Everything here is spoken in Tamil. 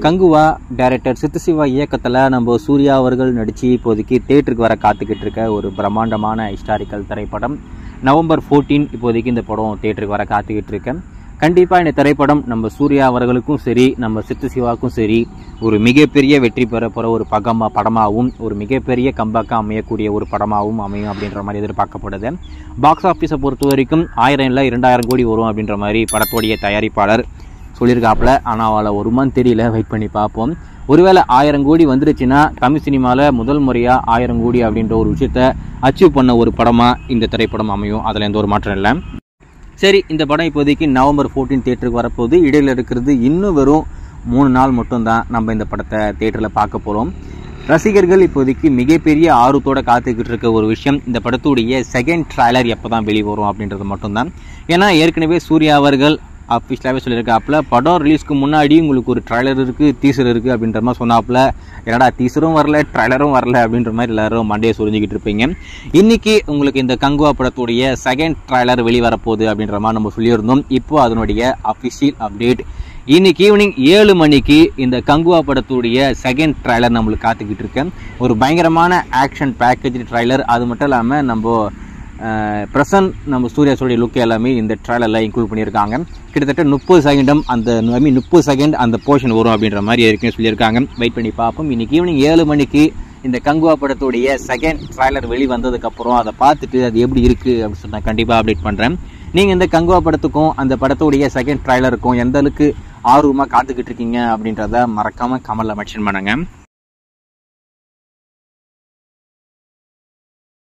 கங்குவா டைரக்டர் சித்துசிவா இயக்கத்தில் நம்ம சூர்யா அவர்கள் நடித்து இப்போதைக்கு தேட்டருக்கு வர காத்துக்கிட்டு இருக்க ஒரு பிரம்மாண்டமான ஹிஸ்டாரிக்கல் திரைப்படம் நவம்பர் 14 இப்போதைக்கு இந்த படம் தேட்டருக்கு வர காத்துக்கிட்டு இருக்கேன் கண்டிப்பாக இந்த திரைப்படம் நம்ம சூர்யா அவர்களுக்கும் சரி நம்ம சித்து சிவாவுக்கும் சரி ஒரு மிகப்பெரிய வெற்றி பெற போகிற ஒரு பகமா படமாகவும் ஒரு மிகப்பெரிய கம்பாக்காக அமையக்கூடிய ஒரு படமாகவும் அமையும் அப்படின்ற மாதிரி எதிர்பார்க்கப்படுது பாக்ஸ் ஆஃபீஸை பொறுத்த வரைக்கும் ஆயிரம் இல்லை இரண்டாயிரம் கோடி வரும் அப்படின்ற மாதிரி படத்துடைய தயாரிப்பாளர் சொல்லியிருக்காப்புல ஆனால் அவளை வருமான்னு தெரியல வெயிட் பண்ணி பார்ப்போம் ஒருவேளை ஆயிரம் கோடி வந்துருச்சுன்னா தமிழ் சினிமாவில் முதல் முறையாக ஆயிரம் கோடி அப்படின்ற ஒரு விஷயத்த அச்சீவ் பண்ண ஒரு படமாக இந்த திரைப்படம் அமையும் அதில் எந்த ஒரு மாற்றம் இல்லை சரி இந்த படம் இப்போதைக்கு நவம்பர் 14 தேட்டருக்கு வரப்போகுது இடையில இருக்கிறது இன்னும் வெறும் மூணு நாள் மட்டும்தான் நம்ம இந்த படத்தை தேட்டரில் பார்க்க போகிறோம் ரசிகர்கள் இப்போதைக்கு மிகப்பெரிய ஆர்வத்தோட காத்துக்கிட்டு இருக்க ஒரு விஷயம் இந்த படத்துடைய செகண்ட் ட்ரைலர் எப்போ தான் வெளிவரும் அப்படின்றது மட்டும்தான் ஏன்னா ஏற்கனவே சூர்யா அவர்கள் அஃபிஷியலாகவே சொல்லியிருக்காப்புல படம் ரிலீஸ்க்கு முன்னாடி உங்களுக்கு ஒரு ட்ரைலர் இருக்குது டீசர் இருக்குது அப்படின்ற மாதிரி சொன்னாப்புல என்னடா டீசரும் வரல ட்ரைலரும் வரல அப்படின்ற மாதிரி எல்லாரும் மண்டையை சுரிஞ்சிக்கிட்டு இருப்பீங்க இன்னைக்கு உங்களுக்கு இந்த கங்குவா படத்துடைய செகண்ட் ட்ரைலர் வெளிவரப்போகுது அப்படின்ற மாதிரி நம்ம சொல்லியிருந்தோம் இப்போ அதனுடைய அஃபிஷியல் அப்டேட் இன்னைக்கு ஈவினிங் ஏழு மணிக்கு இந்த கங்குவா படத்துடைய செகண்ட் ட்ரைலர் நம்மளுக்கு காத்துக்கிட்டு இருக்கேன் ஒரு பயங்கரமான ஆக்ஷன் பேக்கேஜ் ட்ரைலர் அது மட்டும் இல்லாமல் நம்ம ப்ரெசன்ட் நம்ம சூர்யாஸோடைய லுக் எல்லாமே இந்த ட்ரைலரில் இன்க்ளூட் பண்ணியிருக்காங்க கிட்டத்தட்ட முப்பது செகண்டம் அந்த ஐ மீன் முப்பது செகண்ட் அந்த போர்ஷன் வரும் அப்படின்ற மாதிரி ஏற்கனவே சொல்லியிருக்காங்க வெயிட் பண்ணி பார்ப்போம் இன்னைக்கு ஈவினிங் ஏழு மணிக்கு இந்த கங்குவா படத்துடைய செகண்ட் ட்ரைலர் வெளி வந்ததுக்கப்புறம் அதை பார்த்துட்டு அது எப்படி இருக்குது அப்படின்னு சொல்லி நான் கண்டிப்பாக அப்டேட் பண்ணுறேன் நீங்கள் இந்த கங்குவா படத்துக்கும் அந்த படத்துடைய செகண்ட் ட்ரைலருக்கும் எந்த அளவுக்கு ஆர்வமாக காத்துக்கிட்டு இருக்கீங்க அப்படின்றத மறக்காமல் கமலில் மென்ஷன் பண்ணுங்கள்